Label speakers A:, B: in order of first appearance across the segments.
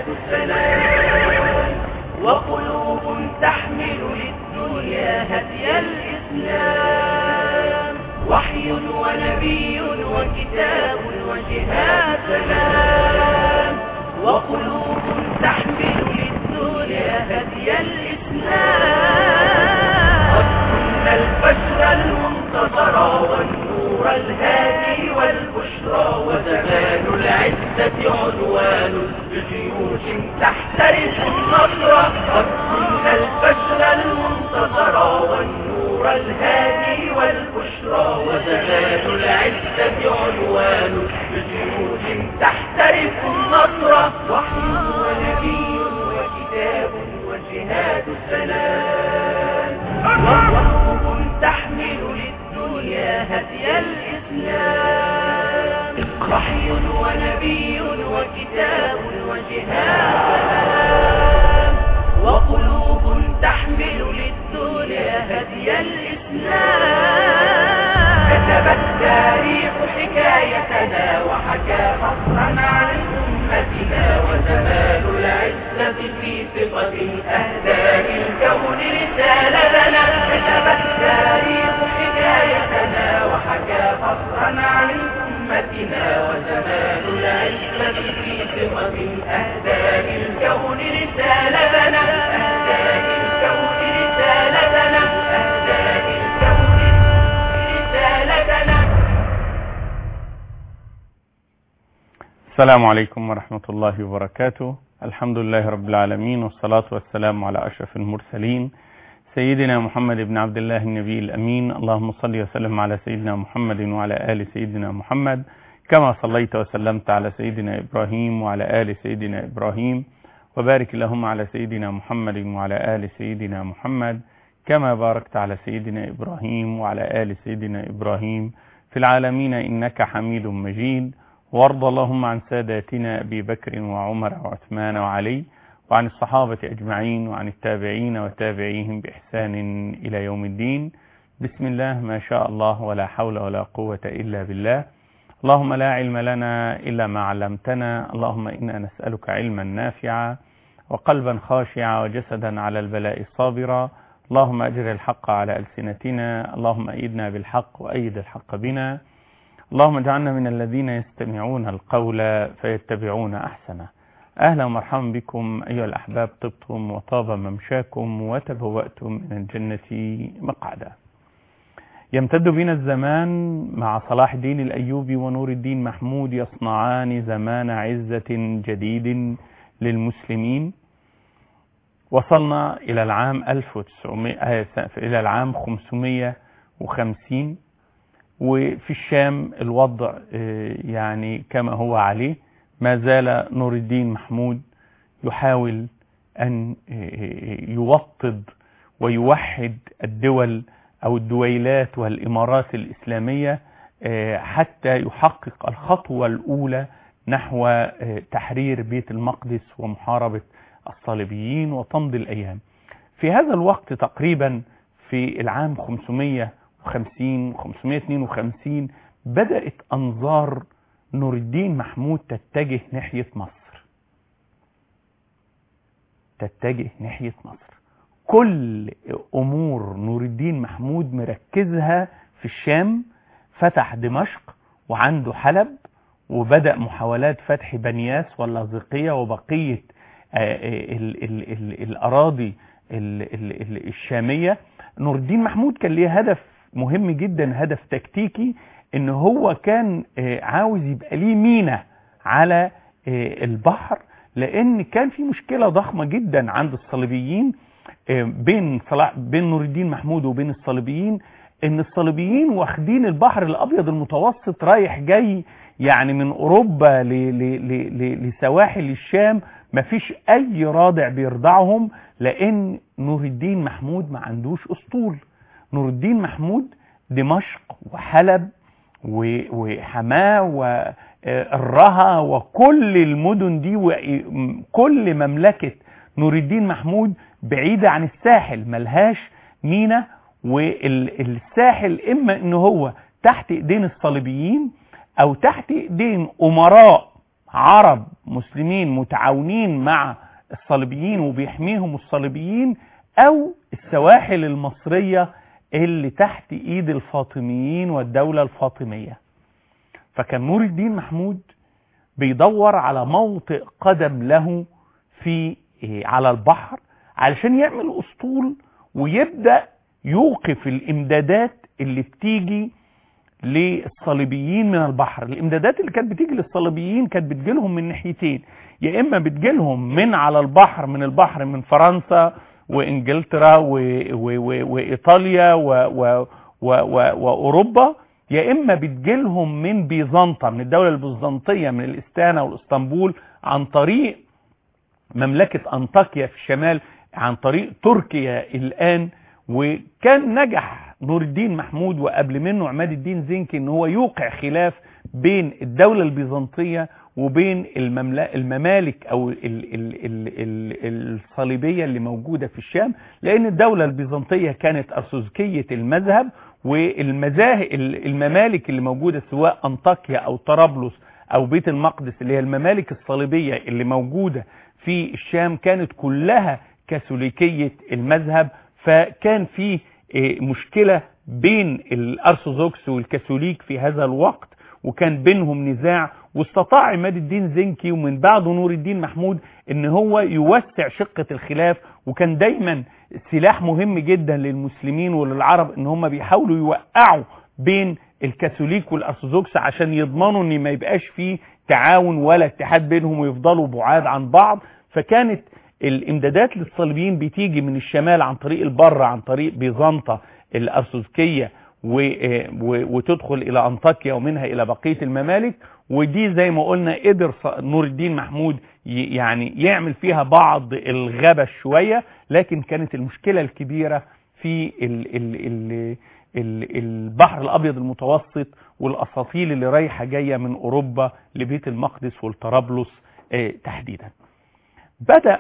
A: السلام وقلوب تحمل للدنيا هدي الإسلام وحي ونبي وكتاب وجهاد سلام وقلوب تحمل للدنيا هدي الإسلام قد كنا البشر المنتصر والنور الهادي والبشرى وزمان العزة عنوان بجيوش تحترس النصر قد كنا البشر المنتصر والنور الهادي والبشرى وزمان العزة عنوان بجيوش تحترس النصر وحي ونبي وكتاب وجهاد السلام وقلوب تحمل للدنيا هدي الإسلام وحي ونبي وكتاب وجهاد وقلوب تحمل للدنيا هدي الإسلام كتب التاريخ حكايتنا وحكى فصلا عن أمتنا وزمان العزة في ثقة أهداء الكون رسالة لنا كتب التاريخ حكايتنا وحكى فصلا عن أمتنا وزمان العزة في ثقة أهداء الكون رسالة لنا أهداء الكون رسالة لنا أهداء الكون رسالة لنا
B: السلام عليكم ورحمة الله وبركاته الحمد لله رب العالمين والصلاة والسلام على أشرف المرسلين سيدنا محمد بن عبد الله النبي الأمين اللهم صل وسلم على سيدنا محمد وعلى آل سيدنا محمد كما صليت وسلمت على سيدنا إبراهيم وعلى آل سيدنا إبراهيم وبارك اللهم على سيدنا محمد وعلى آل سيدنا محمد كما باركت على سيدنا إبراهيم وعلى آل سيدنا إبراهيم في العالمين إنك حميد مجيد وارض اللهم عن ساداتنا أبي بكر وعمر وعثمان وعلي وعن الصحابة أجمعين وعن التابعين وتابعيهم بإحسان إلى يوم الدين بسم الله ما شاء الله ولا حول ولا قوة إلا بالله اللهم لا علم لنا إلا ما علمتنا اللهم إنا نسألك علما نافعا وقلبا خاشعا وجسدا على البلاء صابرا اللهم أجر الحق على ألسنتنا اللهم أيدنا بالحق وأيد الحق بنا اللهم اجعلنا من الذين يستمعون القول فيتبعون أحسنه أهلا ومرحبا بكم أيها الأحباب طبتم وطاب ممشاكم وتبوأتم من الجنة مقعدا يمتد بنا الزمان مع صلاح الدين الأيوبي ونور الدين محمود يصنعان زمان عزة جديد للمسلمين وصلنا إلى العام 1900 إلى العام 550 وفي الشام الوضع يعني كما هو عليه ما زال نور الدين محمود يحاول أن يوطد ويوحد الدول أو الدويلات والإمارات الإسلامية حتى يحقق الخطوة الأولى نحو تحرير بيت المقدس ومحاربة الصليبيين وتمضي الأيام في هذا الوقت تقريبا في العام 550 552 بدأت أنظار نور الدين محمود تتجه ناحية مصر تتجه ناحية مصر كل أمور نور الدين محمود مركزها في الشام فتح دمشق وعنده حلب وبدأ محاولات فتح بنياس واللاذقية وبقية ال ال ال الأراضي ال ال الشامية نور الدين محمود كان ليه هدف مهم جدا هدف تكتيكي ان هو كان عاوز يبقى ليه مينا على البحر لان كان في مشكلة ضخمة جدا عند الصليبيين بين صلاح بين نور الدين محمود وبين الصليبيين ان الصليبيين واخدين البحر الابيض المتوسط رايح جاي يعني من اوروبا ل ل ل لسواحل الشام مفيش اي رادع بيرضعهم لان نور الدين محمود ما عندوش اسطول نور الدين محمود دمشق وحلب وحماه والرها وكل المدن دي وكل مملكة نور الدين محمود بعيدة عن الساحل ملهاش مينا والساحل اما ان هو تحت ايدين الصليبيين او تحت ايدين امراء عرب مسلمين متعاونين مع الصليبيين وبيحميهم الصليبيين او السواحل المصرية اللي تحت ايد الفاطميين والدولة الفاطمية فكان نور الدين محمود بيدور على موطئ قدم له في على البحر علشان يعمل اسطول ويبدأ يوقف الامدادات اللي بتيجي للصليبيين من البحر الامدادات اللي كانت بتيجي للصليبيين كانت بتجيلهم من ناحيتين يا اما بتجيلهم من على البحر من البحر من فرنسا وانجلترا و و و وايطاليا و و و و واوروبا يا اما بتجيلهم من بيزنطة من الدولة البيزنطية من الاستانة والاسطنبول عن طريق مملكة انطاكيا في الشمال عن طريق تركيا الان وكان نجح نور الدين محمود وقبل منه عماد الدين زنكي ان هو يوقع خلاف بين الدولة البيزنطية وبين المملا- الممالك او ال- ال- ال- ال- الصليبية اللي موجودة في الشام لان الدولة البيزنطية كانت ارثوذكية المذهب والمذاهب الممالك اللي موجودة سواء انطاكيا او طرابلس او بيت المقدس اللي هي الممالك الصليبية اللي موجودة في الشام كانت كلها كاثوليكية المذهب فكان في إيه، مشكلة بين الارثوذكس والكاثوليك في هذا الوقت وكان بينهم نزاع واستطاع عماد الدين زنكي ومن بعده نور الدين محمود ان هو يوسع شقة الخلاف وكان دايما سلاح مهم جدا للمسلمين وللعرب ان هم بيحاولوا يوقعوا بين الكاثوليك والارثوذكس عشان يضمنوا ان ما يبقاش فيه تعاون ولا اتحاد بينهم ويفضلوا بعاد عن بعض فكانت الامدادات للصليبيين بتيجي من الشمال عن طريق البر عن طريق بيزنطة الارثوذكية و- و- وتدخل الى انطاكيا ومنها الى بقية الممالك ودي زي ما قلنا قدر ص- نور الدين محمود ي- يعني يعمل فيها بعض الغبش شوية لكن كانت المشكلة الكبيرة في ال ال ال ال البحر الابيض المتوسط والاساطيل اللي رايحة جاية من اوروبا لبيت المقدس والطرابلس آه، تحديدا بدأ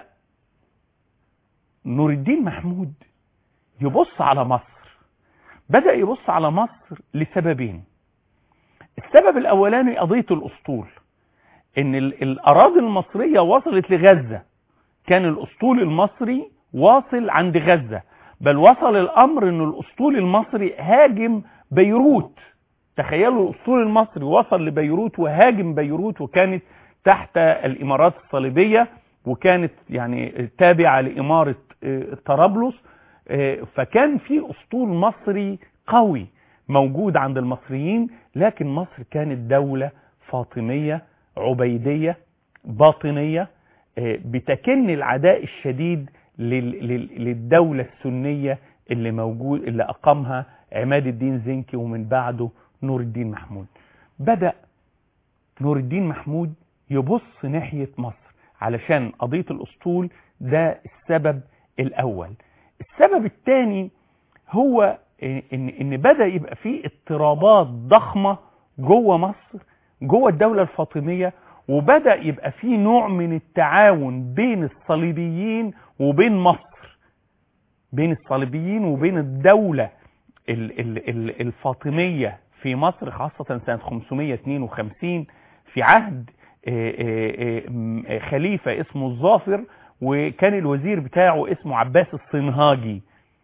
B: نور الدين محمود يبص على مصر بدأ يبص على مصر لسببين السبب الأولاني قضية الأسطول إن ال- الأراضي المصرية وصلت لغزة كان الأسطول المصري واصل عند غزة بل وصل الأمر إن الأسطول المصري هاجم بيروت تخيلوا الأسطول المصري وصل لبيروت وهاجم بيروت وكانت تحت الإمارات الصليبية وكانت يعني تابعة لإمارة آه، طرابلس آه، فكان في أسطول مصري قوي موجود عند المصريين لكن مصر كانت دولة فاطمية عبيدية باطنية آه، بتكن العداء الشديد لل- لل- للدولة السنية اللي موجود اللي أقامها عماد الدين زنكي ومن بعده نور الدين محمود بدأ نور الدين محمود يبص ناحية مصر علشان قضية الأسطول ده السبب الأول السبب الثاني هو إن, إن بدأ يبقى فيه اضطرابات ضخمة جوه مصر جوه الدولة الفاطمية وبدأ يبقى فيه نوع من التعاون بين الصليبيين وبين مصر بين الصليبيين وبين الدولة ال- ال- ال- الفاطمية في مصر خاصة سنة 552 في عهد آه، آه، آه، م- آه، خليفة اسمه الظافر وكان الوزير بتاعه اسمه عباس الصنهاجي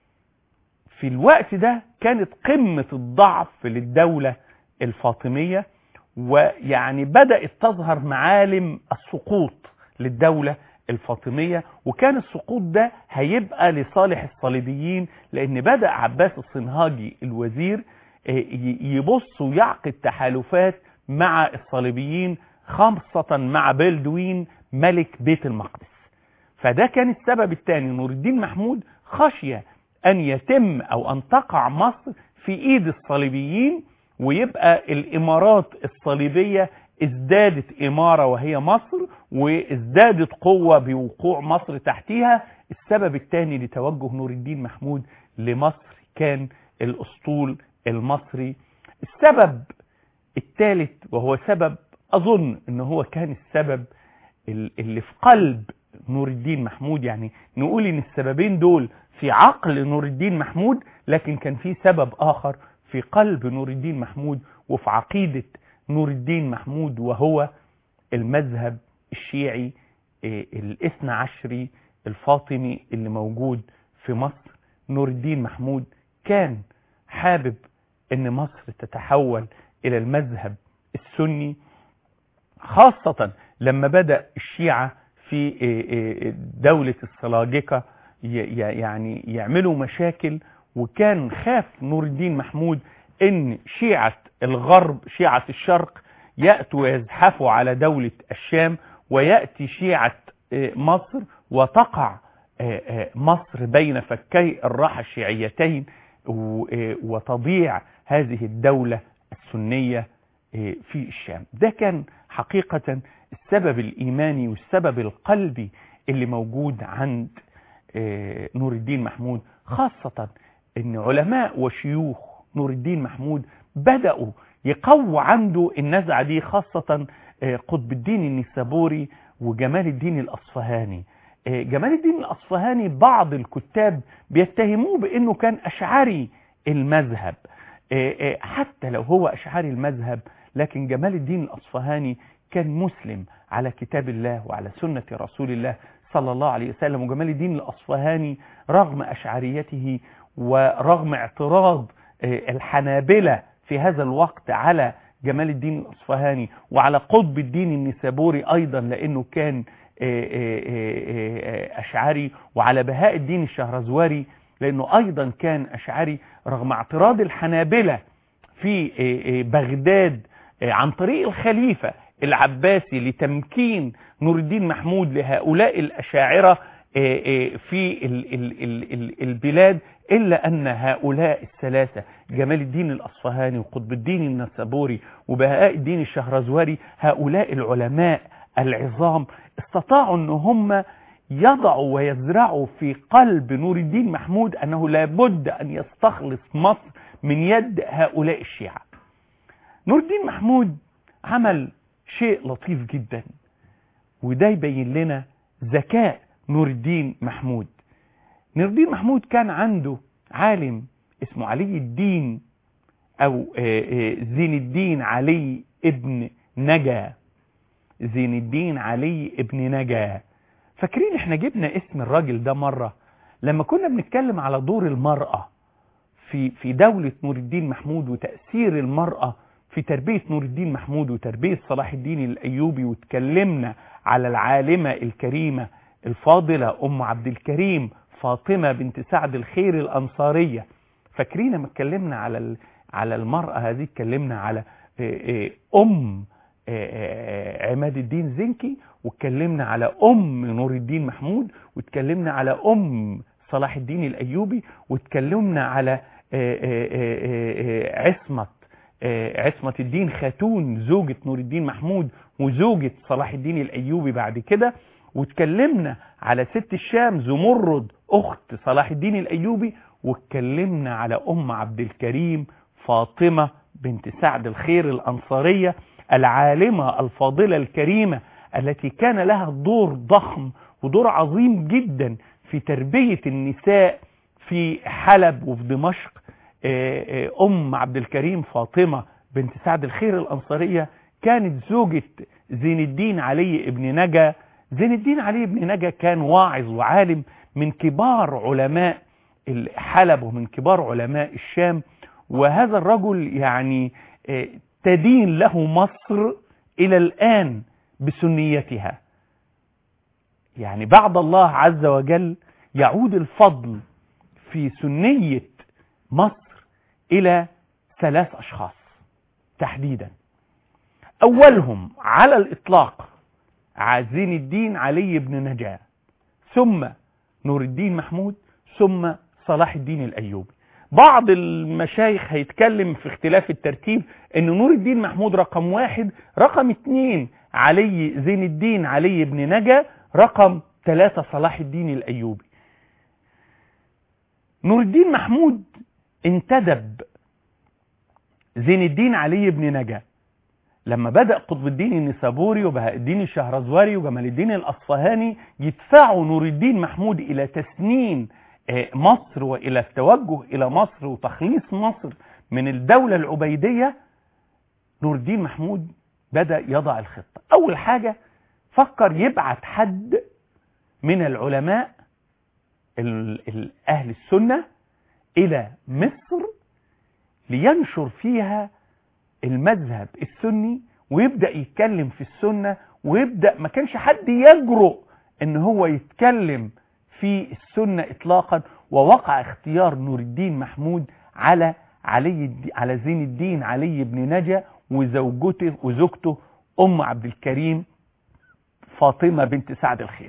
B: في الوقت ده كانت قمة الضعف للدولة الفاطمية ويعني بدأت تظهر معالم السقوط للدولة الفاطمية وكان السقوط ده هيبقى لصالح الصليبيين لأن بدأ عباس الصنهاجي الوزير آه، ي- يبص ويعقد تحالفات مع الصليبيين خاصة مع بلدوين ملك بيت المقدس فده كان السبب الثاني نور الدين محمود خشية أن يتم أو أن تقع مصر في إيد الصليبيين ويبقى الإمارات الصليبية ازدادت إمارة وهي مصر وازدادت قوة بوقوع مصر تحتها السبب الثاني لتوجه نور الدين محمود لمصر كان الأسطول المصري السبب الثالث وهو سبب أظن أنه هو كان السبب ال- اللي في قلب نور الدين محمود يعني نقول ان السببين دول في عقل نور الدين محمود لكن كان في سبب اخر في قلب نور الدين محمود وفي عقيدة نور الدين محمود وهو المذهب الشيعي الاثنى عشري الفاطمي اللي موجود في مصر نور الدين محمود كان حابب ان مصر تتحول الى المذهب السني خاصة لما بدأ الشيعة في دولة السلاجقة يعني يعملوا مشاكل وكان خاف نور الدين محمود ان شيعة الغرب شيعة الشرق يأتوا ويزحفوا على دولة الشام ويأتي شيعة مصر وتقع مصر بين فكي الراحة الشيعيتين وتضيع هذه الدولة السنية في الشام ده كان حقيقة السبب الإيماني والسبب القلبي اللي موجود عند نور الدين محمود خاصة ان علماء وشيوخ نور الدين محمود بدأوا يقووا عنده النزعة دي خاصة قطب الدين النسابوري وجمال الدين الأصفهاني جمال الدين الأصفهاني بعض الكتاب بيتهموه بأنه كان أشعري المذهب حتى لو هو أشعري المذهب لكن جمال الدين الأصفهاني كان مسلم على كتاب الله وعلى سنة رسول الله صلى الله عليه وسلم وجمال الدين الأصفهاني رغم أشعريته ورغم اعتراض الحنابلة في هذا الوقت على جمال الدين الأصفهاني وعلى قطب الدين النسابوري أيضا لأنه كان أشعري وعلى بهاء الدين الشهرزواري لأنه أيضا كان أشعري رغم اعتراض الحنابلة في بغداد عن طريق الخليفة العباسي لتمكين نور الدين محمود لهؤلاء الأشاعرة في البلاد إلا أن هؤلاء الثلاثة جمال الدين الأصفهاني وقطب الدين النسابوري وبهاء الدين الشهرزواري هؤلاء العلماء العظام استطاعوا أن هم يضعوا ويزرعوا في قلب نور الدين محمود أنه لابد أن يستخلص مصر من يد هؤلاء الشيعة نور الدين محمود عمل شيء لطيف جدا وده يبين لنا ذكاء نور الدين محمود نور الدين محمود كان عنده عالم اسمه علي الدين او زين الدين علي ابن نجا زين الدين علي ابن نجا فاكرين احنا جبنا اسم الراجل ده مرة لما كنا بنتكلم على دور المرأة في في دولة نور الدين محمود وتأثير المرأة في تربية نور الدين محمود وتربية صلاح الدين الأيوبي وتكلمنا على العالمة الكريمة الفاضلة أم عبد الكريم فاطمة بنت سعد الخير الأنصارية فاكرين لما اتكلمنا على على المرأة هذه اتكلمنا على أم عماد الدين زنكي واتكلمنا على أم نور الدين محمود واتكلمنا على أم صلاح الدين الأيوبي واتكلمنا على عصمة عصمة الدين خاتون زوجة نور الدين محمود وزوجة صلاح الدين الأيوبي بعد كده واتكلمنا على ست الشام زمرد أخت صلاح الدين الأيوبي واتكلمنا على أم عبد الكريم فاطمة بنت سعد الخير الأنصارية العالمة الفاضلة الكريمة التي كان لها دور ضخم ودور عظيم جدا في تربية النساء في حلب وفي دمشق أم عبد الكريم فاطمة بنت سعد الخير الأنصارية كانت زوجة زين الدين علي ابن نجا زين الدين علي ابن نجا كان واعظ وعالم من كبار علماء حلب ومن كبار علماء الشام وهذا الرجل يعني تدين له مصر إلى الآن بسنيتها يعني بعد الله عز وجل يعود الفضل في سنية مصر إلى ثلاث أشخاص تحديدا أولهم على الإطلاق عزين الدين علي بن نجاة ثم نور الدين محمود ثم صلاح الدين الأيوبي بعض المشايخ هيتكلم في اختلاف الترتيب ان نور الدين محمود رقم واحد رقم اتنين علي زين الدين علي بن نجا رقم ثلاثة صلاح الدين الأيوبي نور الدين محمود انتدب زين الدين علي بن نجا لما بدأ قطب الدين النسابوري وبهاء الدين الشهرزواري وجمال الدين الأصفهاني يدفعوا نور الدين محمود إلى تسنين مصر وإلى التوجه إلى مصر وتخليص مصر من الدولة العبيدية نور الدين محمود بدأ يضع الخطة أول حاجة فكر يبعت حد من العلماء ال- ال- أهل السنة إلى مصر لينشر فيها المذهب السني ويبدأ يتكلم في السنة ويبدأ ما كانش حد يجرؤ ان هو يتكلم في السنة اطلاقا ووقع اختيار نور الدين محمود على علي الد- على زين الدين علي بن نجا وزوجته وزوجته ام عبد الكريم فاطمة بنت سعد الخير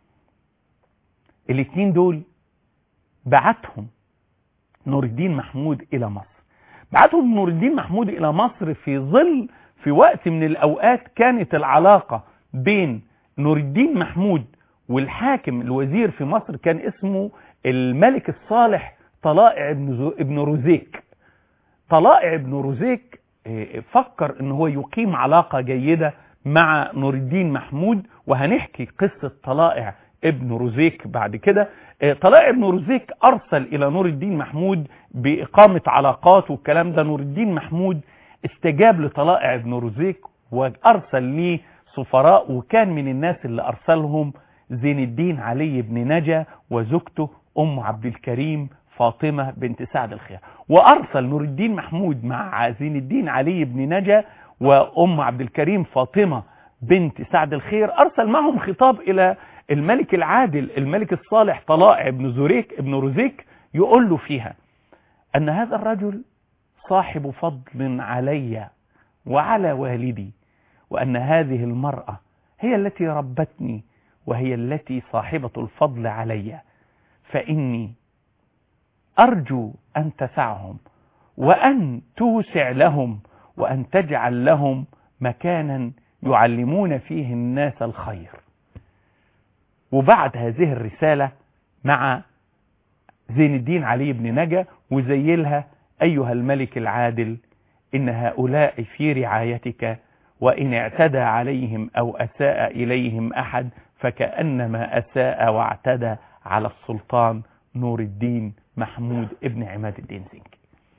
B: الاثنين دول بعتهم نور الدين محمود الى مصر بعتهم نور الدين محمود الى مصر في ظل في وقت من الاوقات كانت العلاقة بين نور الدين محمود والحاكم الوزير في مصر كان اسمه الملك الصالح طلائع ابن, زو- ابن روزيك طلائع ابن روزيك آه، فكر ان هو يقيم علاقة جيدة مع نور الدين محمود وهنحكي قصة طلائع ابن روزيك بعد كده آه، طلائع ابن روزيك ارسل الى نور الدين محمود باقامة علاقات والكلام ده نور الدين محمود استجاب لطلائع ابن روزيك وارسل ليه سفراء وكان من الناس اللي ارسلهم زين الدين علي بن نجا وزوجته ام عبد الكريم فاطمة بنت سعد الخير وارسل نور الدين محمود مع زين الدين علي بن نجا وام عبد الكريم فاطمة بنت سعد الخير ارسل معهم خطاب الى الملك العادل الملك الصالح طلائع ابن زوريك ابن روزيك يقول له فيها ان هذا الرجل صاحب فضل علي وعلى والدي وأن هذه المرأة هي التي ربتني وهي التي صاحبة الفضل علي فإني أرجو أن تسعهم وأن توسع لهم وأن تجعل لهم مكانا يعلمون فيه الناس الخير وبعد هذه الرسالة مع زين الدين علي بن نجا وزيلها أيها الملك العادل إن هؤلاء في رعايتك وإن اعتدى عليهم أو أساء إليهم أحد فكأنما أساء واعتدى على السلطان نور الدين محمود ابن عماد الدين زنكي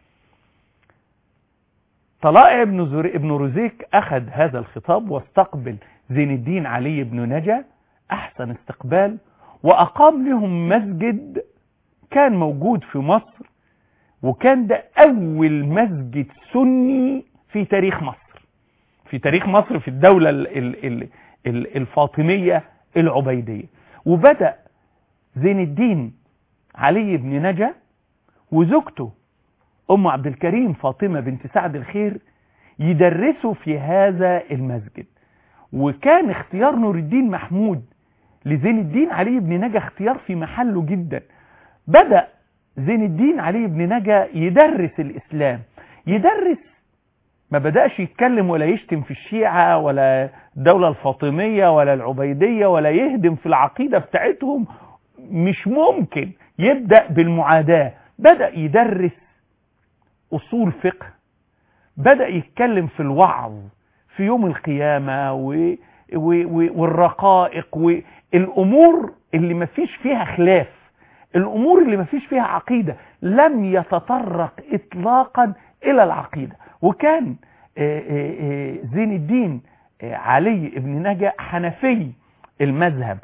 B: طلائع ابن, زر... ابن رزيك أخذ هذا الخطاب واستقبل زين الدين علي بن نجا أحسن استقبال وأقام لهم مسجد كان موجود في مصر وكان ده أول مسجد سني في تاريخ مصر في تاريخ مصر في الدولة ال- ال- ال- ال- الفاطمية العبيدية وبدأ زين الدين علي بن نجا وزوجته أم عبد الكريم فاطمة بنت سعد الخير يدرسوا في هذا المسجد وكان اختيار نور الدين محمود لزين الدين علي بن نجا اختيار في محله جدا بدأ زين الدين علي بن نجا يدرس الإسلام يدرس ما بدأش يتكلم ولا يشتم في الشيعة ولا الدولة الفاطمية ولا العبيدية ولا يهدم في العقيدة بتاعتهم مش ممكن يبدأ بالمعاداة بدأ يدرس أصول فقه بدأ يتكلم في الوعظ في يوم القيامة و... و... و... والرقائق والأمور اللي ما فيش فيها خلاف الأمور اللي ما فيش فيها عقيدة لم يتطرق إطلاقا إلى العقيدة وكان آه، آه، آه، زين الدين آه، علي بن نجا حنفي المذهب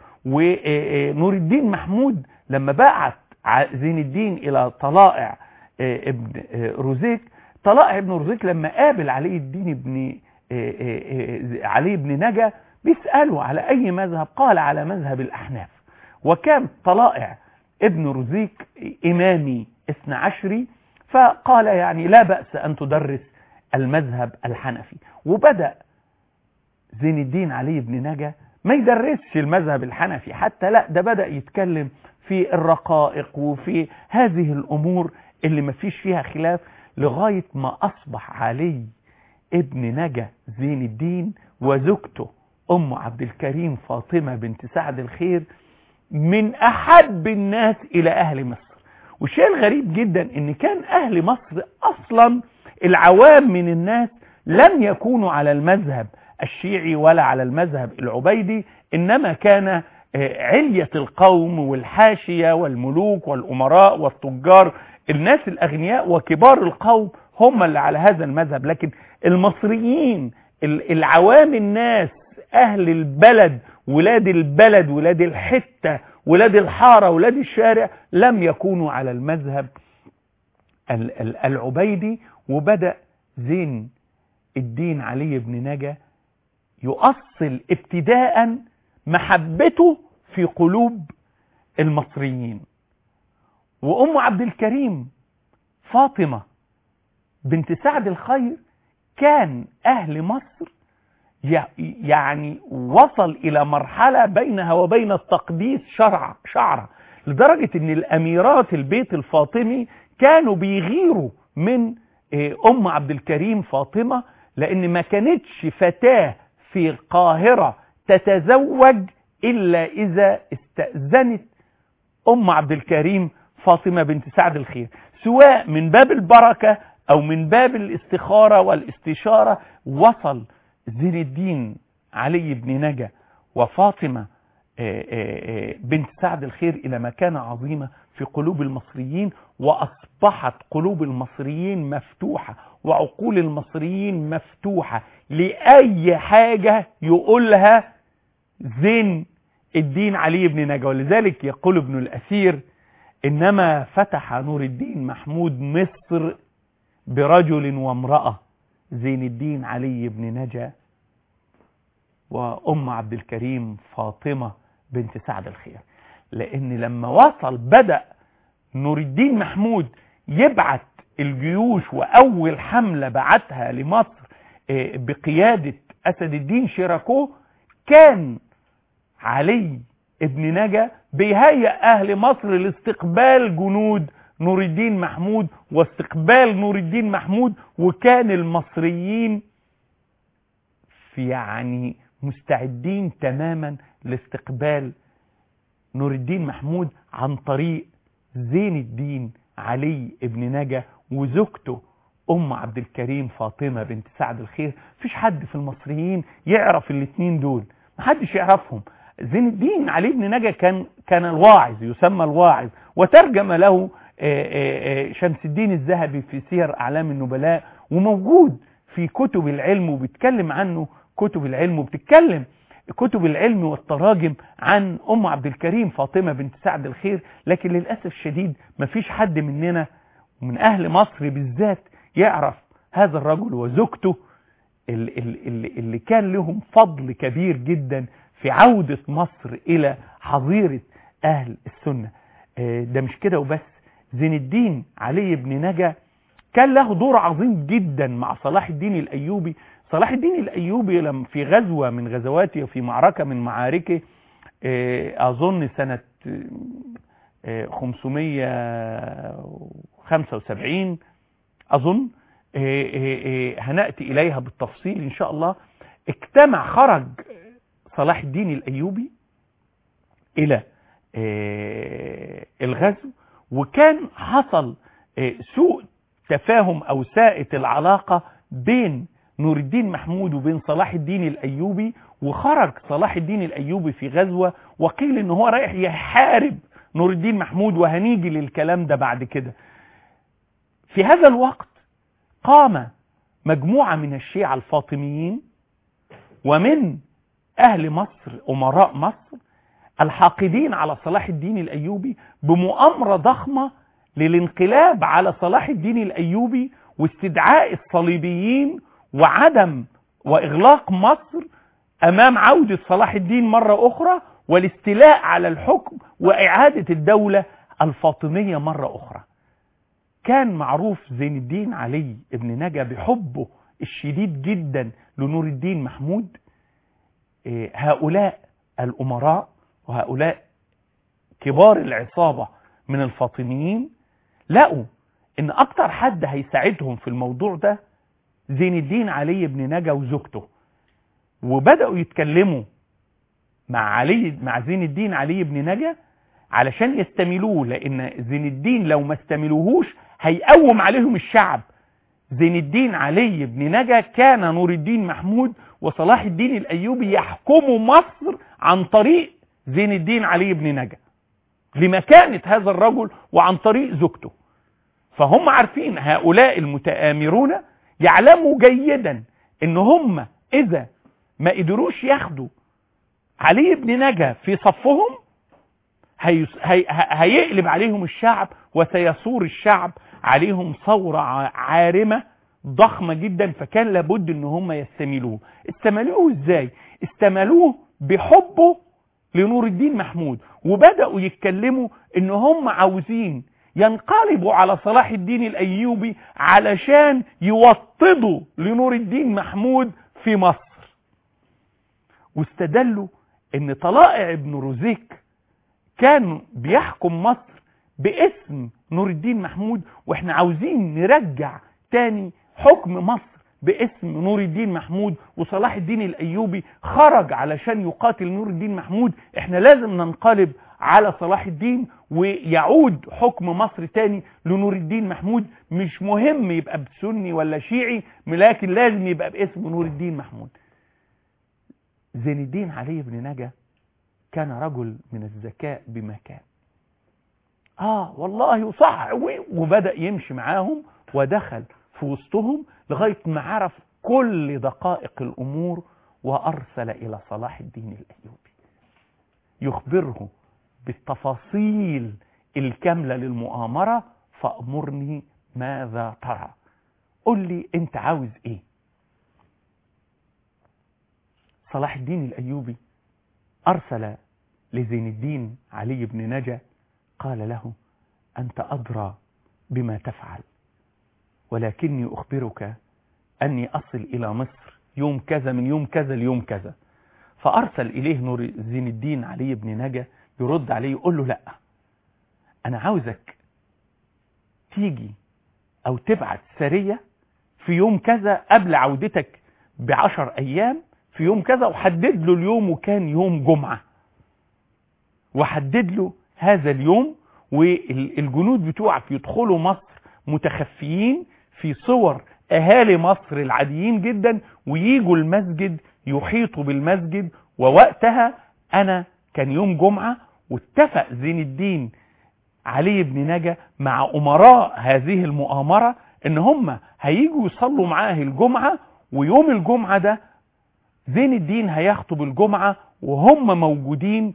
B: ونور الدين محمود لما بعت ع- زين الدين إلى طلائع آه، ابن آه، روزيك طلائع ابن روزيك لما قابل علي الدين ابن آه، آه، آه، علي بن نجا بيسأله على أي مذهب قال على مذهب الأحناف وكان طلائع ابن رزيك إمامي اثنى عشري فقال يعني لا بأس أن تدرس المذهب الحنفي وبدأ زين الدين علي بن نجا ما يدرسش المذهب الحنفي حتى لا ده بدأ يتكلم في الرقائق وفي هذه الأمور اللي ما فيش فيها خلاف لغاية ما أصبح علي ابن نجا زين الدين وزوجته أم عبد الكريم فاطمة بنت سعد الخير من أحب الناس إلى أهل مصر والشيء الغريب جدا ان كان اهل مصر اصلا العوام من الناس لم يكونوا على المذهب الشيعي ولا على المذهب العبيدي انما كان آه، علية القوم والحاشية والملوك والامراء والتجار الناس الاغنياء وكبار القوم هم اللي على هذا المذهب لكن المصريين ال- العوام الناس اهل البلد ولاد البلد ولاد الحتة ولاد الحارة ولاد الشارع لم يكونوا على المذهب ال- ال- العبيدي وبدأ زين الدين علي بن نجا يؤصل ابتداء محبته في قلوب المصريين وأم عبد الكريم فاطمة بنت سعد الخير كان أهل مصر ي- يعني وصل إلى مرحلة بينها وبين التقديس شرع شعرة لدرجة أن الأميرات البيت الفاطمي كانوا بيغيروا من آه، أم عبد الكريم فاطمة لأن ما كانتش فتاة في القاهرة تتزوج إلا إذا استأذنت أم عبد الكريم فاطمة بنت سعد الخير سواء من باب البركة أو من باب الاستخارة والاستشارة وصل زين الدين علي بن نجا وفاطمة آه، آه، آه، بنت سعد الخير إلى مكانة عظيمة في قلوب المصريين وأصبحت قلوب المصريين مفتوحة وعقول المصريين مفتوحة لأي حاجة يقولها زين الدين علي بن نجا ولذلك يقول ابن الأثير إنما فتح نور الدين محمود مصر برجل وامرأة زين الدين علي بن نجا وأم عبد الكريم فاطمة بنت سعد الخير لأن لما وصل بدأ نور الدين محمود يبعت الجيوش وأول حملة بعتها لمصر آه، بقيادة أسد الدين شيراكو كان علي ابن نجا بيهيئ أهل مصر لاستقبال جنود نور الدين محمود واستقبال نور الدين محمود وكان المصريين في يعني مستعدين تماما لاستقبال نور الدين محمود عن طريق زين الدين علي ابن نجا وزوجته ام عبد الكريم فاطمة بنت سعد الخير مفيش حد في المصريين يعرف الاثنين دول محدش يعرفهم زين الدين علي بن نجا كان كان الواعظ يسمى الواعظ وترجم له آه، آه، آه، شمس الدين الذهبي في سير اعلام النبلاء وموجود في كتب العلم وبيتكلم عنه كتب العلم وبتتكلم كتب العلم والتراجم عن ام عبد الكريم فاطمه بنت سعد الخير لكن للاسف الشديد مفيش حد مننا ومن اهل مصر بالذات يعرف هذا الرجل وزوجته ال- ال- ال- اللي كان لهم فضل كبير جدا في عودة مصر إلى حظيرة أهل السنة آه، ده مش كده وبس زين الدين علي بن نجا كان له دور عظيم جدا مع صلاح الدين الأيوبي صلاح الدين الأيوبي لما في غزوة من غزواته وفي معركة من معاركه آه، أظن سنة آه، 575 أظن آه، آه، آه، هنأتي إليها بالتفصيل إن شاء الله اجتمع خرج صلاح الدين الأيوبي إلى آه، الغزو وكان حصل آه، سوء تفاهم أو ساءة العلاقة بين نور الدين محمود وبين صلاح الدين الأيوبي وخرج صلاح الدين الأيوبي في غزوة وقيل إن هو رايح يحارب نور الدين محمود وهنيجي للكلام ده بعد كده في هذا الوقت قام مجموعة من الشيعة الفاطميين ومن أهل مصر أمراء مصر الحاقدين على صلاح الدين الأيوبي بمؤامرة ضخمة للانقلاب على صلاح الدين الأيوبي واستدعاء الصليبيين وعدم وإغلاق مصر أمام عودة صلاح الدين مرة أخرى والاستيلاء على الحكم وإعادة الدولة الفاطمية مرة أخرى كان معروف زين الدين علي ابن نجا بحبه الشديد جدا لنور الدين محمود إيه، هؤلاء الأمراء وهؤلاء كبار العصابة من الفاطميين لقوا ان اكتر حد هيساعدهم في الموضوع ده زين الدين علي بن نجا وزوجته وبدأوا يتكلموا مع علي مع زين الدين علي بن نجا علشان يستميلوه لان زين الدين لو ما استميلوهوش هيقوم عليهم الشعب زين الدين علي بن نجا كان نور الدين محمود وصلاح الدين الايوبي يحكموا مصر عن طريق زين الدين علي بن نجا لمكانة هذا الرجل وعن طريق زوجته فهم عارفين هؤلاء المتآمرون يعلموا جيدا ان هم اذا ما قدروش ياخدوا علي بن نجا في صفهم هي هي هيقلب عليهم الشعب وسيثور الشعب عليهم ثورة عارمة ضخمة جدا فكان لابد ان هم يستميلوه استملوه ازاي استملوه بحبه لنور الدين محمود وبدأوا يتكلموا ان هم عاوزين ينقلبوا على صلاح الدين الايوبي علشان يوطدوا لنور الدين محمود في مصر واستدلوا ان طلائع ابن روزيك كان بيحكم مصر باسم نور الدين محمود واحنا عاوزين نرجع تاني حكم مصر باسم نور الدين محمود وصلاح الدين الايوبي خرج علشان يقاتل نور الدين محمود احنا لازم ننقلب على صلاح الدين ويعود حكم مصر تاني لنور الدين محمود مش مهم يبقى بسني ولا شيعي لكن لازم يبقى باسم نور الدين محمود زين الدين علي بن نجا كان رجل من الذكاء بمكان اه والله صح وبدأ يمشي معاهم ودخل في وسطهم لغاية ما عرف كل دقائق الأمور وأرسل إلى صلاح الدين الأيوبي يخبره بالتفاصيل الكاملة للمؤامرة فأمرني ماذا ترى قل لي أنت عاوز إيه صلاح الدين الأيوبي أرسل لزين الدين علي بن نجا قال له أنت أدرى بما تفعل ولكني أخبرك أني أصل إلى مصر يوم كذا من يوم كذا ليوم كذا فأرسل إليه نور زين الدين علي بن نجا يرد عليه يقول له لا أنا عاوزك تيجي أو تبعت سرية في يوم كذا قبل عودتك بعشر أيام في يوم كذا وحدد له اليوم وكان يوم جمعة وحدد له هذا اليوم والجنود بتوعك يدخلوا مصر متخفيين في صور اهالي مصر العاديين جدا ويجوا المسجد يحيطوا بالمسجد ووقتها انا كان يوم جمعة واتفق زين الدين علي بن نجا مع امراء هذه المؤامرة ان هم هيجوا يصلوا معاه الجمعة ويوم الجمعة ده زين الدين هيخطب الجمعة وهم موجودين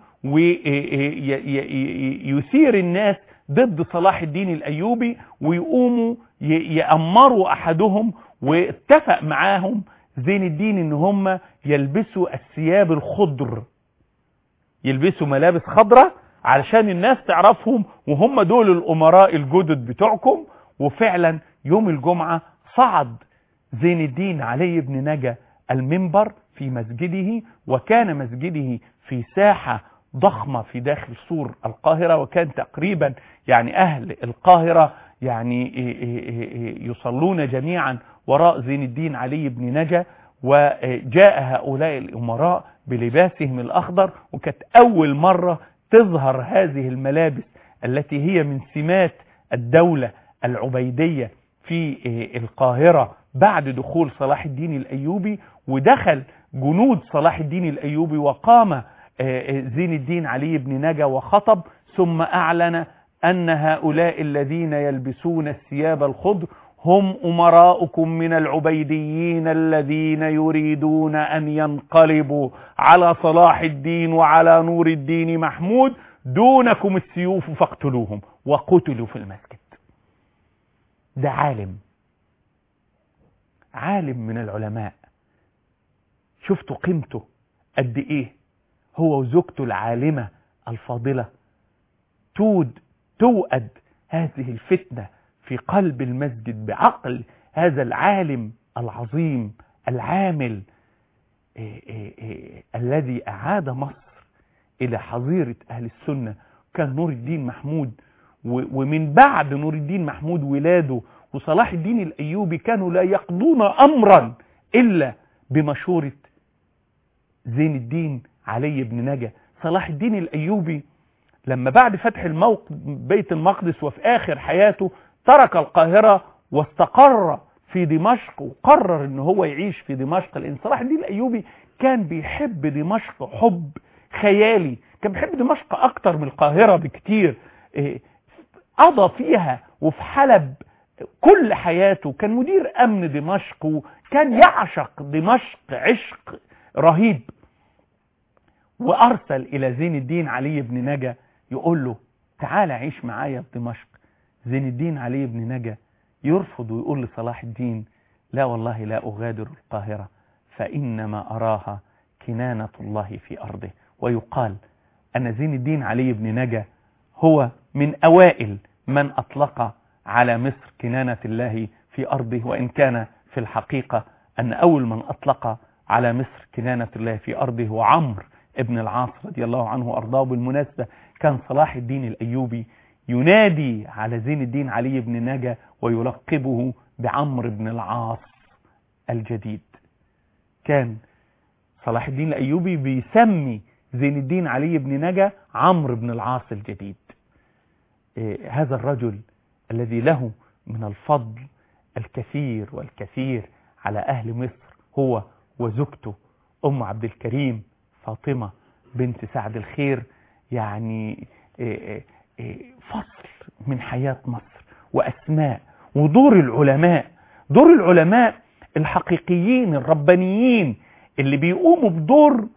B: ويثير الناس ضد صلاح الدين الأيوبي ويقوموا يأمروا أحدهم واتفق معاهم زين الدين ان هم يلبسوا الثياب الخضر يلبسوا ملابس خضرة علشان الناس تعرفهم وهم دول الأمراء الجدد بتوعكم وفعلا يوم الجمعة صعد زين الدين علي بن نجا المنبر في مسجده وكان مسجده في ساحة ضخمة في داخل سور القاهرة وكان تقريبا يعني أهل القاهرة يعني يصلون جميعا وراء زين الدين علي بن نجا وجاء هؤلاء الأمراء بلباسهم الأخضر وكانت أول مرة تظهر هذه الملابس التي هي من سمات الدولة العبيدية في القاهرة بعد دخول صلاح الدين الأيوبي ودخل جنود صلاح الدين الأيوبي وقام زين الدين علي بن نجا وخطب ثم أعلن أن هؤلاء الذين يلبسون الثياب الخضر هم أمراؤكم من العبيديين الذين يريدون أن ينقلبوا على صلاح الدين وعلى نور الدين محمود دونكم السيوف فاقتلوهم وقتلوا في المسجد ده عالم عالم من العلماء شفتوا قيمته قد ايه هو وزوجته العالمة الفاضلة تود توأد هذه الفتنة في قلب المسجد بعقل هذا العالم العظيم العامل إيه إيه إيه الذي أعاد مصر إلى حظيرة أهل السنة كان نور الدين محمود ومن بعد نور الدين محمود ولاده وصلاح الدين الأيوبي كانوا لا يقضون أمرا إلا بمشورة زين الدين علي بن نجا صلاح الدين الأيوبي لما بعد فتح الموقف بيت المقدس وفي آخر حياته ترك القاهرة واستقر في دمشق وقرر ان هو يعيش في دمشق لان صلاح الدين الايوبي كان بيحب دمشق حب خيالي كان بيحب دمشق اكتر من القاهرة بكتير قضى فيها وفي حلب كل حياته كان مدير امن دمشق وكان يعشق دمشق عشق رهيب وارسل الى زين الدين علي بن نجا يقول له تعال عيش معايا في دمشق زين الدين علي بن نجا يرفض ويقول لصلاح الدين لا والله لا اغادر القاهره فانما اراها كنانه الله في ارضه ويقال ان زين الدين علي بن نجا هو من اوائل من اطلق على مصر كنانة الله في أرضه وإن كان في الحقيقة أن أول من أطلق على مصر كنانة الله في أرضه هو عمرو ابن العاص رضي الله عنه وأرضاه بالمناسبة كان صلاح الدين الأيوبي ينادي على زين الدين علي بن نجا ويلقبه بعمرو بن العاص الجديد كان صلاح الدين الأيوبي بيسمي زين الدين علي بن نجا عمرو بن العاص الجديد إيه هذا الرجل الذي له من الفضل الكثير والكثير على أهل مصر هو وزوجته أم عبد الكريم فاطمة بنت سعد الخير يعني فصل من حياة مصر وأسماء ودور العلماء دور العلماء الحقيقيين الربانيين اللي بيقوموا بدور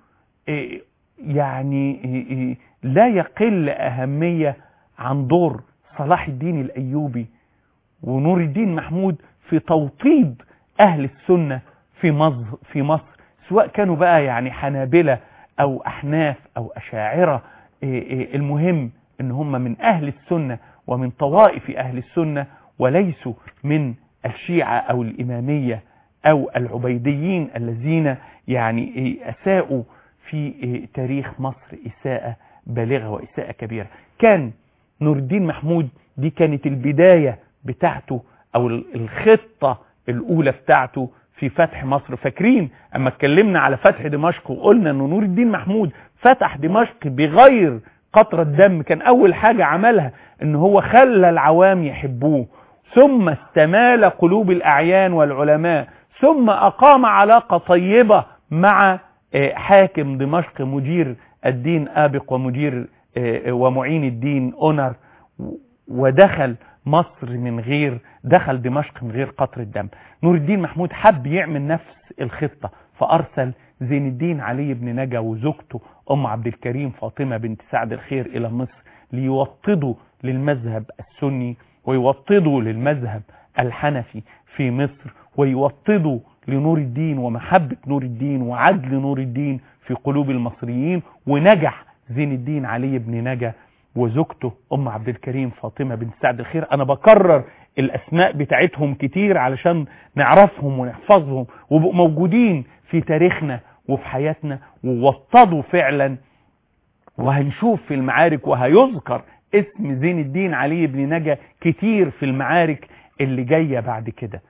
B: يعني لا يقل أهمية عن دور صلاح الدين الأيوبي ونور الدين محمود في توطيد أهل السنة في مصر, في مصر سواء كانوا بقى يعني حنابلة أو أحناف أو أشاعرة المهم ان هم من أهل السنة ومن طوائف أهل السنة وليسوا من الشيعة أو الإمامية أو العبيديين الذين يعني أساءوا في تاريخ مصر إساءة بالغة وإساءة كبيرة كان نور الدين محمود دي كانت البداية بتاعته او الخطة الاولى بتاعته في فتح مصر فاكرين اما اتكلمنا على فتح دمشق وقلنا ان نور الدين محمود فتح دمشق بغير قطرة دم كان اول حاجة عملها ان هو خلى العوام يحبوه ثم استمال قلوب الاعيان والعلماء ثم اقام علاقة طيبة مع حاكم دمشق مدير الدين ابق ومدير ومعين الدين اونر ودخل مصر من غير دخل دمشق من غير قطر الدم نور الدين محمود حب يعمل نفس الخطة فأرسل زين الدين علي بن نجا وزوجته أم عبد الكريم فاطمة بنت سعد الخير إلى مصر ليوطدوا للمذهب السني ويوطدوا للمذهب الحنفي في مصر ويوطدوا لنور الدين ومحبة نور الدين وعدل نور الدين في قلوب المصريين ونجح زين الدين علي بن نجا وزوجته ام عبد الكريم فاطمه بنت سعد الخير انا بكرر الاسماء بتاعتهم كتير علشان نعرفهم ونحفظهم وبقوا موجودين في تاريخنا وفي حياتنا ووطدوا فعلا وهنشوف في المعارك وهيذكر اسم زين الدين علي بن نجا كتير في المعارك اللي جايه بعد كده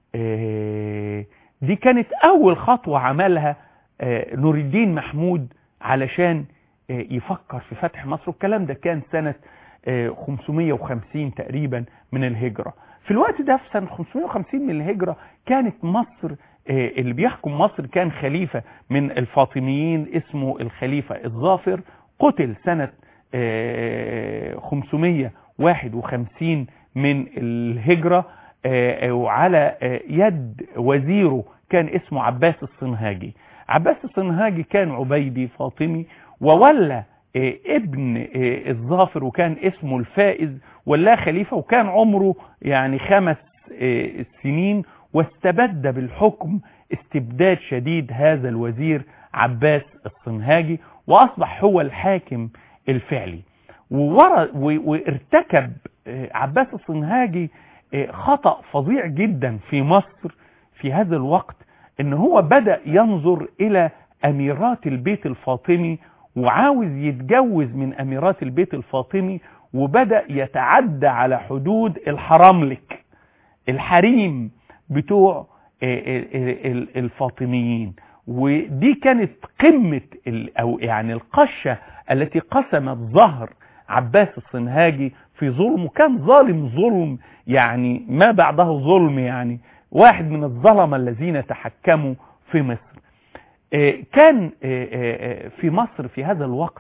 B: دي كانت اول خطوه عملها نور الدين محمود علشان يفكر في فتح مصر والكلام ده كان سنة 550 تقريبا من الهجرة في الوقت ده في سنة 550 من الهجرة كانت مصر اللي بيحكم مصر كان خليفة من الفاطميين اسمه الخليفة الظافر قتل سنة 551 من الهجرة وعلى يد وزيره كان اسمه عباس الصنهاجي عباس الصنهاجي كان عبيدي فاطمي وولى ابن الظافر وكان اسمه الفائز ولا خليفة وكان عمره يعني خمس سنين واستبد بالحكم استبداد شديد هذا الوزير عباس الصنهاجي وأصبح هو الحاكم الفعلي وارتكب عباس الصنهاجي خطأ فظيع جدا في مصر في هذا الوقت ان هو بدأ ينظر الى اميرات البيت الفاطمي وعاوز يتجوز من اميرات البيت الفاطمي وبدأ يتعدى على حدود الحراملك الحريم بتوع الفاطميين ودي كانت قمة او يعني القشة التي قسمت ظهر عباس الصنهاجي في ظلمه كان ظالم ظلم يعني ما بعده ظلم يعني واحد من الظلمة الذين تحكموا في مصر كان في مصر في هذا الوقت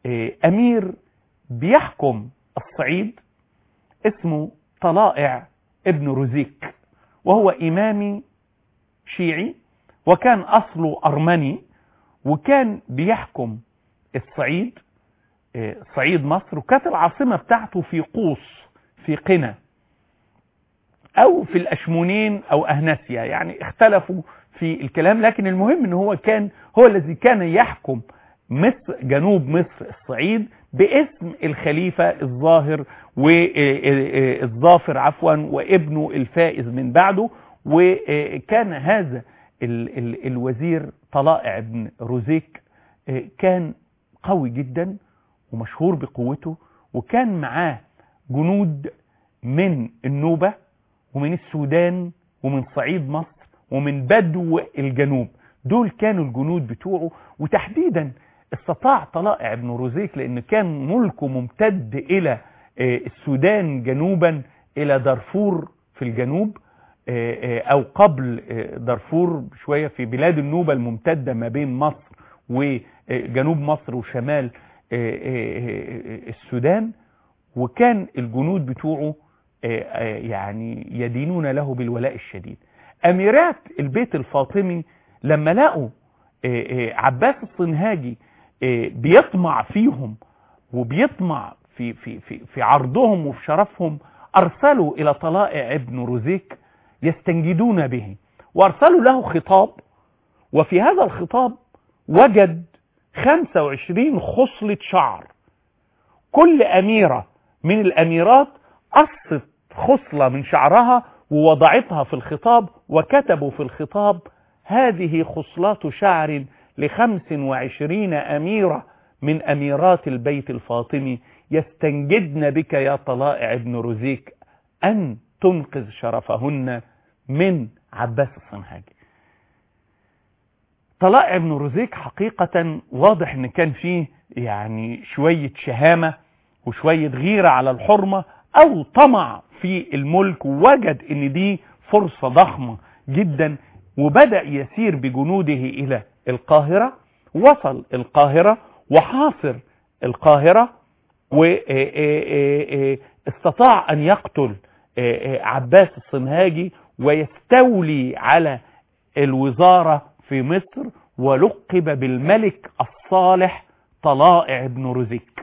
B: أمير بيحكم الصعيد اسمه طلائع ابن روزيك وهو إمامي شيعي وكان أصله أرمني وكان بيحكم الصعيد آه، صعيد مصر وكانت العاصمة بتاعته في قوس في قنا أو في الأشمونين أو أهنسيا يعني اختلفوا في الكلام لكن المهم ان هو كان هو الذي كان يحكم مصر جنوب مصر الصعيد باسم الخليفة الظاهر والظافر عفوا وابنه الفائز من بعده وكان هذا ال ال الوزير طلائع بن روزيك كان قوي جدا ومشهور بقوته وكان معاه جنود من النوبة ومن السودان ومن صعيد مصر ومن بدو الجنوب دول كانوا الجنود بتوعه وتحديدا استطاع طلائع بن روزيك لان كان ملكه ممتد الى السودان جنوبا الى دارفور في الجنوب او قبل دارفور شوية في بلاد النوبة الممتدة ما بين مصر وجنوب مصر وشمال السودان وكان الجنود بتوعه يعني يدينون له بالولاء الشديد اميرات البيت الفاطمي لما لقوا عباس الصنهاجي بيطمع فيهم وبيطمع في في في في عرضهم وفي شرفهم ارسلوا الى طلائع ابن روزيك يستنجدون به وارسلوا له خطاب وفي هذا الخطاب وجد 25 خصلة شعر كل اميرة من الاميرات قصت خصلة من شعرها ووضعتها في الخطاب وكتبوا في الخطاب هذه خصلات شعر لخمس وعشرين أميرة من أميرات البيت الفاطمي يستنجدن بك يا طلائع ابن رزيك أن تنقذ شرفهن من عباس الصنهاجي طلائع ابن رزيك حقيقة واضح ان كان فيه يعني شوية شهامة وشوية غيرة على الحرمة او طمع في الملك ووجد ان دي فرصة ضخمة جدا وبدأ يسير بجنوده الى القاهرة وصل القاهرة وحاصر القاهرة واستطاع ان يقتل عباس الصنهاجي ويستولي على الوزارة في مصر ولقب بالملك الصالح طلائع بن رزيك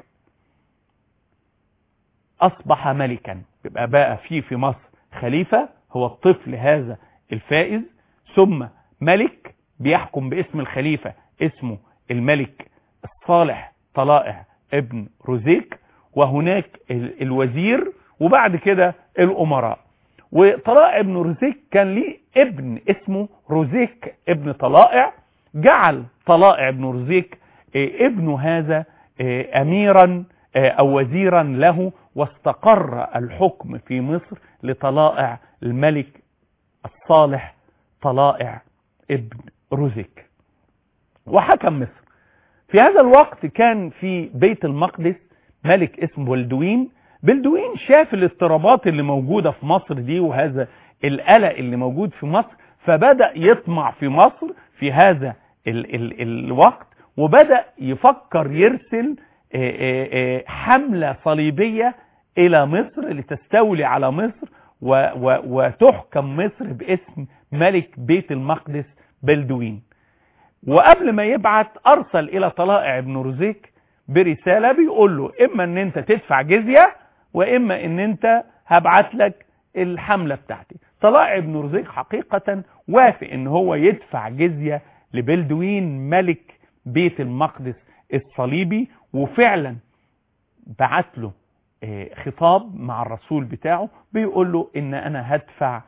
B: اصبح ملكا يبقى بقى فيه في مصر خليفة هو الطفل هذا الفائز ثم ملك بيحكم باسم الخليفة اسمه الملك الصالح طلائع ابن روزيك وهناك الوزير وبعد كده الامراء وطلائع ابن روزيك كان ليه ابن اسمه روزيك ابن طلائع جعل طلائع ابن روزيك ابن هذا اميرا او وزيرا له واستقر الحكم في مصر لطلائع الملك الصالح طلائع ابن روزيك وحكم مصر في هذا الوقت كان في بيت المقدس ملك اسمه بلدوين بلدوين شاف الاضطرابات اللي موجودة في مصر دي وهذا القلق اللي موجود في مصر فبدأ يطمع في مصر في هذا ال ال الوقت وبدأ يفكر يرسل حملة صليبية إلى مصر لتستولي على مصر و و وتحكم مصر باسم ملك بيت المقدس بلدوين وقبل ما يبعت أرسل إلى طلائع بن رزيك برسالة بيقول له إما أن أنت تدفع جزية وإما أن أنت هبعت لك الحملة بتاعتي طلائع بن رزيك حقيقة وافق أن هو يدفع جزية لبلدوين ملك بيت المقدس الصليبي وفعلا بعت له خطاب مع الرسول بتاعه بيقول له ان انا هدفع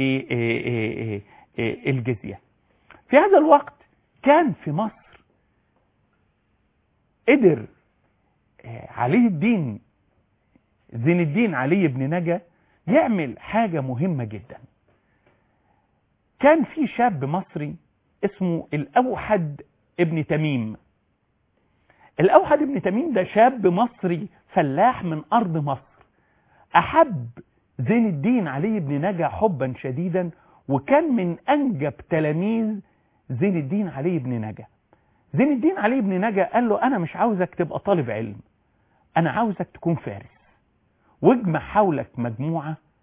B: الجزية في هذا الوقت كان في مصر قدر علي الدين زين الدين علي بن نجا يعمل حاجة مهمة جدا كان في شاب مصري اسمه الأوحد ابن تميم الأوحد ابن تميم ده شاب مصري فلاح من أرض مصر أحب زين الدين علي بن نجا حبا شديدا وكان من أنجب تلاميذ زين الدين علي بن نجا زين الدين علي بن نجا قال له أنا مش عاوزك تبقى طالب علم أنا عاوزك تكون فارس واجمع حولك مجموعة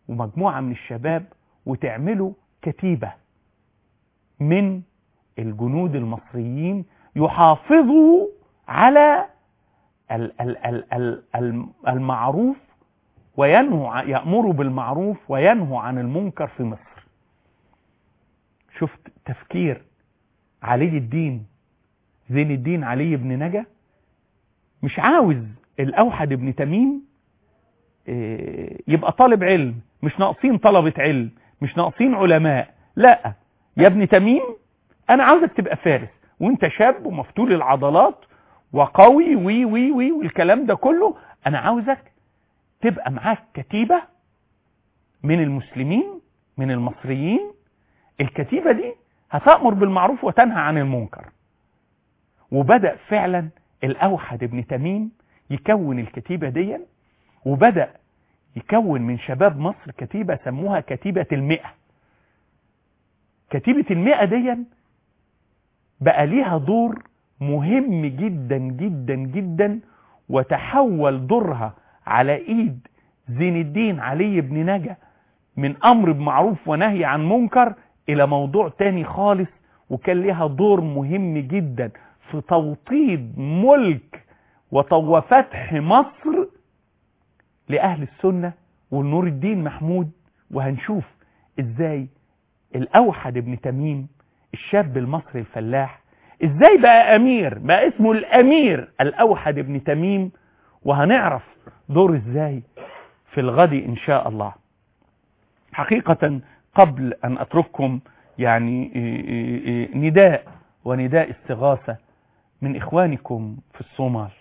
B: ومجموعة من الشباب وتعملوا كتيبة من الجنود المصريين يحافظوا على ال- ال- ال- ال- ال- المعروف وينهوا ع- يأمروا بالمعروف وينهوا عن المنكر في مصر شفت تفكير علي الدين زين الدين علي بن نجا مش عاوز الأوحد بن تميم إيه، يبقى طالب علم مش ناقصين طلبة علم مش ناقصين علماء لا يا ابن تميم انا عاوزك تبقى فارس وانت شاب ومفتول العضلات وقوي وي وي وي والكلام ده كله انا عاوزك تبقى معاك كتيبة من المسلمين من المصريين الكتيبة دي هتأمر بالمعروف وتنهى عن المنكر وبدأ فعلا الأوحد ابن تميم يكون الكتيبة دي وبدأ يكون من شباب مصر كتيبة سموها كتيبة المئة كتيبة المئة دي بقى ليها دور مهم جدا جدا جدا وتحول دورها على ايد زين الدين علي بن نجا من امر بمعروف ونهي عن منكر الى موضوع تاني خالص وكان ليها دور مهم جدا في توطيد ملك وفتح مصر لأهل السنة والنور الدين محمود وهنشوف ازاي الأوحد ابن تميم الشاب المصري الفلاح ازاي بقى أمير بقى اسمه الأمير الأوحد ابن تميم وهنعرف دور ازاي في الغد إن شاء الله حقيقة قبل أن أترككم يعني نداء ونداء استغاثة من إخوانكم في الصومال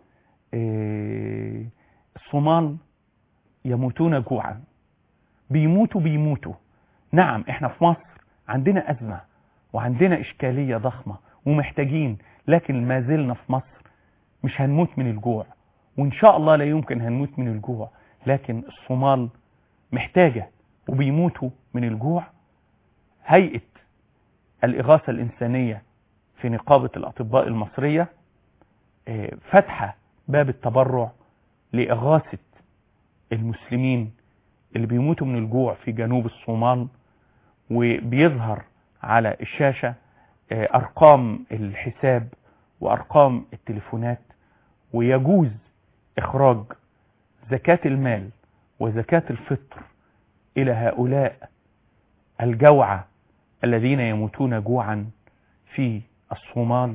B: الصومال يموتون جوعا بيموتوا بيموتوا نعم احنا في مصر عندنا أزمة وعندنا إشكالية ضخمة ومحتاجين لكن ما زلنا في مصر مش هنموت من الجوع وإن شاء الله لا يمكن هنموت من الجوع لكن الصومال محتاجة وبيموتوا من الجوع هيئة الإغاثة الإنسانية في نقابة الأطباء المصرية فتحة باب التبرع لإغاثة المسلمين اللي بيموتوا من الجوع في جنوب الصومال وبيظهر على الشاشة أرقام الحساب وأرقام التليفونات ويجوز إخراج زكاة المال وزكاة الفطر إلى هؤلاء الجوعى الذين يموتون جوعا في الصومال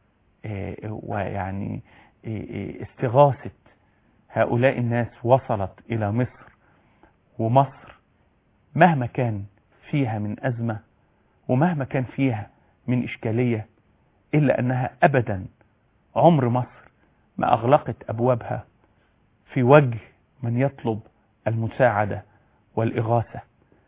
B: ويعني استغاثة هؤلاء الناس وصلت إلى مصر ومصر مهما كان فيها من أزمة ومهما كان فيها من إشكالية إلا أنها أبدا عمر مصر ما أغلقت أبوابها في وجه من يطلب المساعدة والإغاثة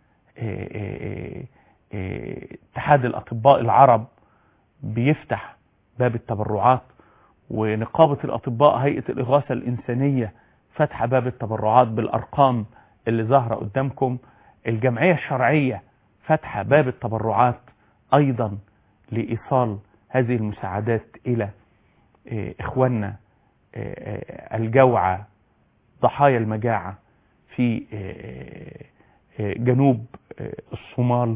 B: اتحاد الأطباء العرب بيفتح باب التبرعات ونقابة الأطباء هيئة الإغاثة الإنسانية فتح باب التبرعات بالأرقام اللي ظاهرة قدامكم الجمعية الشرعية فتح باب التبرعات أيضا لإيصال هذه المساعدات إلى إخواننا الجوعى ضحايا المجاعة في جنوب الصومال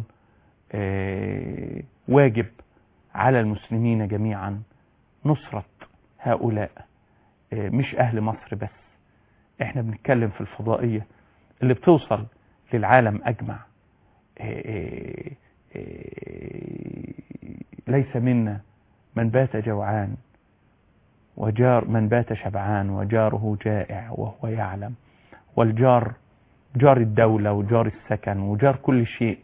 B: واجب على المسلمين جميعا نصرة هؤلاء مش أهل مصر بس احنا بنتكلم في الفضائية اللي بتوصل للعالم أجمع ليس منا من بات جوعان وجار من بات شبعان وجاره جائع وهو يعلم والجار جار الدولة وجار السكن وجار كل شيء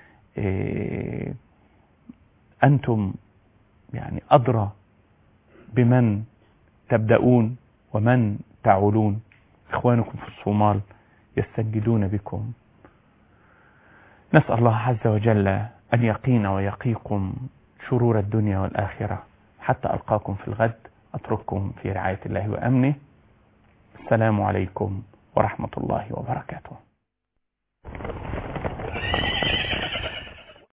B: أنتم يعني أدرى بمن تبدأون ومن تعولون إخوانكم في الصومال يستنجدون بكم نسأل الله عز وجل أن يقينا ويقيكم شرور الدنيا والآخرة حتى ألقاكم في الغد أترككم في رعاية الله وأمنه السلام عليكم ورحمة الله وبركاته